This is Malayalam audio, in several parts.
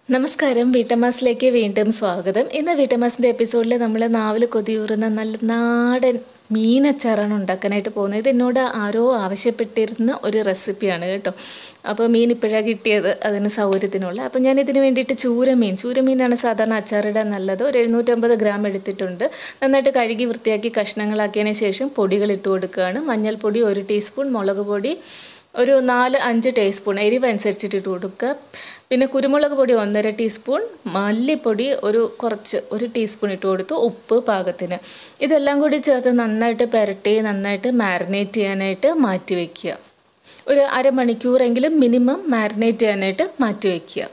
നമസ്കാരം വീട്ടമാസിലേക്ക് വീണ്ടും സ്വാഗതം ഇന്ന് വീട്ടമാസിൻ്റെ എപ്പിസോഡിൽ നമ്മൾ നാവിൽ കൊതിയൂറുന്ന നല്ല നാടൻ മീനച്ചാറാണ് ഉണ്ടാക്കാനായിട്ട് പോകുന്നത് ഇത് എന്നോട് ആരോ ആവശ്യപ്പെട്ടിരുന്ന ഒരു റെസിപ്പിയാണ് കേട്ടോ അപ്പോൾ മീൻ ഇപ്പോഴാണ് കിട്ടിയത് അതിന് സൗകര്യത്തിനുള്ള അപ്പോൾ ഞാൻ ഇതിന് വേണ്ടിയിട്ട് ചൂരമീൻ ചൂരമീനാണ് സാധാരണ അച്ചാറിടാൻ നല്ലത് ഒരു എഴുന്നൂറ്റമ്പത് ഗ്രാം എടുത്തിട്ടുണ്ട് നന്നായിട്ട് കഴുകി വൃത്തിയാക്കി കഷ്ണങ്ങളാക്കിയതിന് ശേഷം പൊടികൾ ഇട്ട് കൊടുക്കുകയാണ് മഞ്ഞൾപ്പൊടി ഒരു ടീസ്പൂൺ മുളക് പൊടി ഒരു നാല് അഞ്ച് ടീസ്പൂൺ എരിവ് അനുസരിച്ചിട്ട് ഇട്ട് കൊടുക്കുക പിന്നെ കുരുമുളക് പൊടി ഒന്നര ടീസ്പൂൺ മല്ലിപ്പൊടി ഒരു കുറച്ച് ഒരു ടീസ്പൂൺ ഇട്ട് കൊടുത്തു ഉപ്പ് പാകത്തിന് ഇതെല്ലാം കൂടി ചേർത്ത് നന്നായിട്ട് പുരട്ടി നന്നായിട്ട് മാരിനേറ്റ് ചെയ്യാനായിട്ട് മാറ്റി വയ്ക്കുക ഒരു അരമണിക്കൂറെങ്കിലും മിനിമം മാരിനേറ്റ് ചെയ്യാനായിട്ട് മാറ്റി വയ്ക്കുക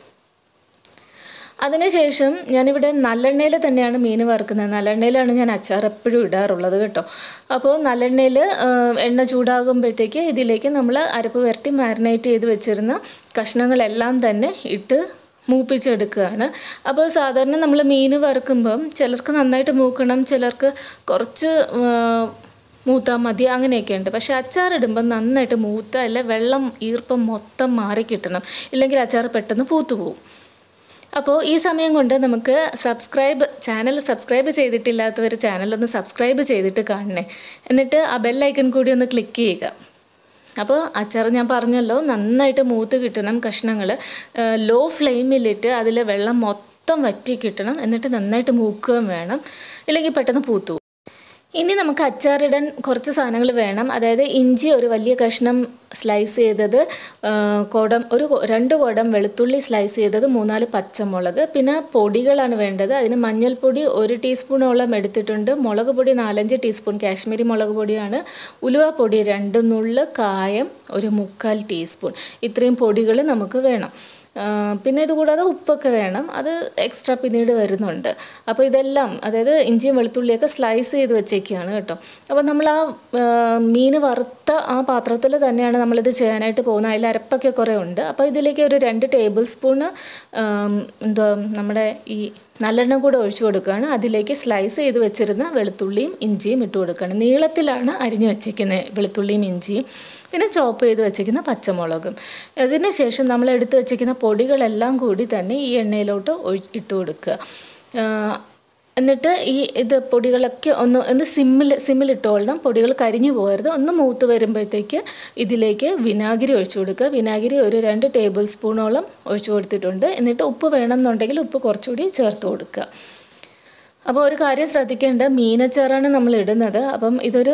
അതിനുശേഷം ഞാനിവിടെ നല്ലെണ്ണയിൽ തന്നെയാണ് മീൻ വറുക്കുന്നത് നല്ലെണ്ണയിലാണ് ഞാൻ അച്ചാർ എപ്പോഴും ഇടാറുള്ളത് കേട്ടോ അപ്പോൾ നല്ലെണ്ണയിൽ എണ്ണ ചൂടാകുമ്പോഴത്തേക്ക് ഇതിലേക്ക് നമ്മൾ അരപ്പ് പുരട്ടി മാരിനേറ്റ് ചെയ്ത് വെച്ചിരുന്ന കഷ്ണങ്ങളെല്ലാം തന്നെ ഇട്ട് മൂപ്പിച്ചെടുക്കുകയാണ് അപ്പോൾ സാധാരണ നമ്മൾ മീൻ വറുക്കുമ്പം ചിലർക്ക് നന്നായിട്ട് മൂക്കണം ചിലർക്ക് കുറച്ച് മൂത്താൽ മതി അങ്ങനെയൊക്കെ ഉണ്ട് പക്ഷേ അച്ചാറിടുമ്പം നന്നായിട്ട് മൂത്ത അല്ല വെള്ളം ഈർപ്പം മൊത്തം മാറി കിട്ടണം ഇല്ലെങ്കിൽ അച്ചാർ പെട്ടെന്ന് പൂത്തു പോകും അപ്പോൾ ഈ സമയം കൊണ്ട് നമുക്ക് സബ്സ്ക്രൈബ് ചാനൽ സബ്സ്ക്രൈബ് ചെയ്തിട്ടില്ലാത്തവർ ചാനലൊന്ന് സബ്സ്ക്രൈബ് ചെയ്തിട്ട് കാണണേ എന്നിട്ട് ആ ബെല്ലൈക്കൺ കൂടി ഒന്ന് ക്ലിക്ക് ചെയ്യുക അപ്പോൾ അച്ചാർ ഞാൻ പറഞ്ഞല്ലോ നന്നായിട്ട് മൂത്ത് കിട്ടണം കഷ്ണങ്ങൾ ലോ ഫ്ലെയിമിലിട്ട് അതിൽ വെള്ളം മൊത്തം വറ്റി കിട്ടണം എന്നിട്ട് നന്നായിട്ട് മൂക്കുകയും വേണം ഇല്ലെങ്കിൽ പെട്ടെന്ന് പൂത്തു ഇനി നമുക്ക് അച്ചാറിടാൻ കുറച്ച് സാധനങ്ങൾ വേണം അതായത് ഇഞ്ചി ഒരു വലിയ കഷ്ണം സ്ലൈസ് ചെയ്തത് കുടം ഒരു രണ്ട് കുടം വെളുത്തുള്ളി സ്ലൈസ് ചെയ്തത് മൂന്നാല് പച്ചമുളക് പിന്നെ പൊടികളാണ് വേണ്ടത് അതിന് മഞ്ഞൾപ്പൊടി ഒരു ടീസ്പൂണോളം എടുത്തിട്ടുണ്ട് മുളക് പൊടി നാലഞ്ച് ടീസ്പൂൺ കാശ്മീരി മുളക് പൊടിയാണ് ഉലുവ പൊടി രണ്ട് നുള്ള് കായം ഒരു മുക്കാൽ ടീസ്പൂൺ ഇത്രയും പൊടികൾ നമുക്ക് വേണം പിന്നെ ഇതുകൂടാതെ ഉപ്പൊക്കെ വേണം അത് എക്സ്ട്രാ പിന്നീട് വരുന്നുണ്ട് അപ്പോൾ ഇതെല്ലാം അതായത് ഇഞ്ചിയും വെളുത്തുള്ളിയൊക്കെ സ്ലൈസ് ചെയ്ത് വെച്ചേക്കാണ് കേട്ടോ അപ്പോൾ നമ്മൾ ആ മീൻ വറുത്ത ആ പാത്രത്തിൽ തന്നെയാണ് നമ്മളിത് ചെയ്യാനായിട്ട് പോകുന്നത് അതിൽ അരപ്പൊക്കെ കുറേ ഉണ്ട് അപ്പോൾ ഇതിലേക്ക് ഒരു രണ്ട് ടേബിൾ സ്പൂണ് എന്താ നമ്മുടെ ഈ നല്ലെണ്ണ കൂടെ ഒഴിച്ചു കൊടുക്കുകയാണ് അതിലേക്ക് സ്ലൈസ് ചെയ്ത് വെച്ചിരുന്ന വെളുത്തുള്ളിയും ഇഞ്ചിയും ഇട്ട് കൊടുക്കുകയാണ് നീളത്തിലാണ് അരിഞ്ഞു വെച്ചിരിക്കുന്നത് വെളുത്തുള്ളിയും ഇഞ്ചിയും പിന്നെ ചോപ്പ് ചെയ്ത് വെച്ചിരിക്കുന്ന പച്ചമുളകും അതിന് ശേഷം നമ്മൾ എടുത്ത് വെച്ചിരിക്കുന്ന പൊടികളെല്ലാം കൂടി തന്നെ ഈ എണ്ണയിലോട്ട് ഇട്ട് കൊടുക്കുക എന്നിട്ട് ഈ ഇത് പൊടികളൊക്കെ ഒന്ന് ഒന്ന് സിമ്മിൽ സിമ്മിലിട്ടോളണം പൊടികൾ കരിഞ്ഞു പോകരുത് ഒന്ന് മൂത്ത് വരുമ്പോഴത്തേക്ക് ഇതിലേക്ക് വിനാഗിരി ഒഴിച്ചു കൊടുക്കുക വിനാഗിരി ഒരു രണ്ട് ടേബിൾ സ്പൂണോളം ഒഴിച്ചു കൊടുത്തിട്ടുണ്ട് എന്നിട്ട് ഉപ്പ് വേണമെന്നുണ്ടെങ്കിൽ ഉപ്പ് കുറച്ചുകൂടി ചേർത്ത് കൊടുക്കുക അപ്പോൾ ഒരു കാര്യം ശ്രദ്ധിക്കേണ്ട മീനച്ചാറാണ് നമ്മൾ ഇടുന്നത് അപ്പം ഇതൊരു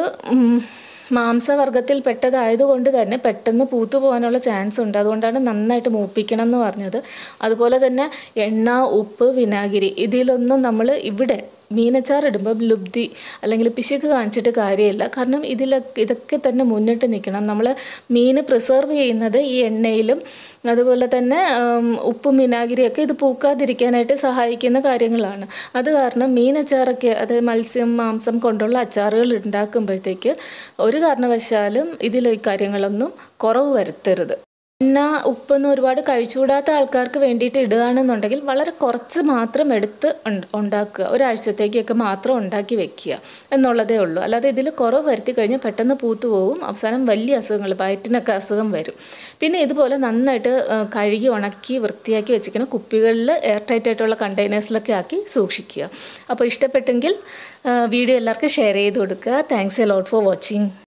മാംസവർഗത്തിൽ പെട്ടതായതുകൊണ്ട് തന്നെ പെട്ടെന്ന് പൂത്തു പോകാനുള്ള ചാൻസ് ഉണ്ട് അതുകൊണ്ടാണ് നന്നായിട്ട് മൂപ്പിക്കണം എന്ന് പറഞ്ഞത് അതുപോലെ തന്നെ എണ്ണ ഉപ്പ് വിനാഗിരി ഇതിലൊന്നും നമ്മൾ ഇവിടെ മീനച്ചാർ ഇടുമ്പോൾ ലുബ്ധി അല്ലെങ്കിൽ പിശുക്ക് കാണിച്ചിട്ട് കാര്യമില്ല കാരണം ഇതിലൊക്കെ ഇതൊക്കെ തന്നെ മുന്നിട്ട് നിൽക്കണം നമ്മൾ മീൻ പ്രിസർവ് ചെയ്യുന്നത് ഈ എണ്ണയിലും അതുപോലെ തന്നെ ഉപ്പും വിനാഗിരിയൊക്കെ ഇത് പൂക്കാതിരിക്കാനായിട്ട് സഹായിക്കുന്ന കാര്യങ്ങളാണ് അത് കാരണം മീനച്ചാറൊക്കെ അത് മത്സ്യം മാംസം കൊണ്ടുള്ള അച്ചാറുകൾ ഉണ്ടാക്കുമ്പോഴത്തേക്ക് ഒരു കാരണവശാലും ഇതിൽ ഈ കാര്യങ്ങളൊന്നും കുറവ് വരുത്തരുത് എണ്ണ ഉപ്പൊന്നും ഒരുപാട് കഴിച്ചുകൂടാത്ത ആൾക്കാർക്ക് വേണ്ടിയിട്ട് ഇടുകയാണെന്നുണ്ടെങ്കിൽ വളരെ കുറച്ച് മാത്രം എടുത്ത് ഉണ്ടാക്കുക ഒരാഴ്ചത്തേക്കൊക്കെ മാത്രം ഉണ്ടാക്കി വെക്കുക എന്നുള്ളതേ ഉള്ളൂ അല്ലാതെ ഇതിൽ കുറവ് വരുത്തി കഴിഞ്ഞാൽ പെട്ടെന്ന് പൂത്തു പോകും അവസാനം വലിയ അസുഖങ്ങൾ വയറ്റിനൊക്കെ അസുഖം വരും പിന്നെ ഇതുപോലെ നന്നായിട്ട് കഴുകി ഉണക്കി വൃത്തിയാക്കി വെച്ചിരിക്കുന്ന കുപ്പികളിൽ എയർ ടൈറ്റ് ആയിട്ടുള്ള കണ്ടെയ്നേഴ്സിലൊക്കെ ആക്കി സൂക്ഷിക്കുക അപ്പോൾ ഇഷ്ടപ്പെട്ടെങ്കിൽ വീഡിയോ എല്ലാവർക്കും ഷെയർ ചെയ്ത് കൊടുക്കുക thanks a lot for watching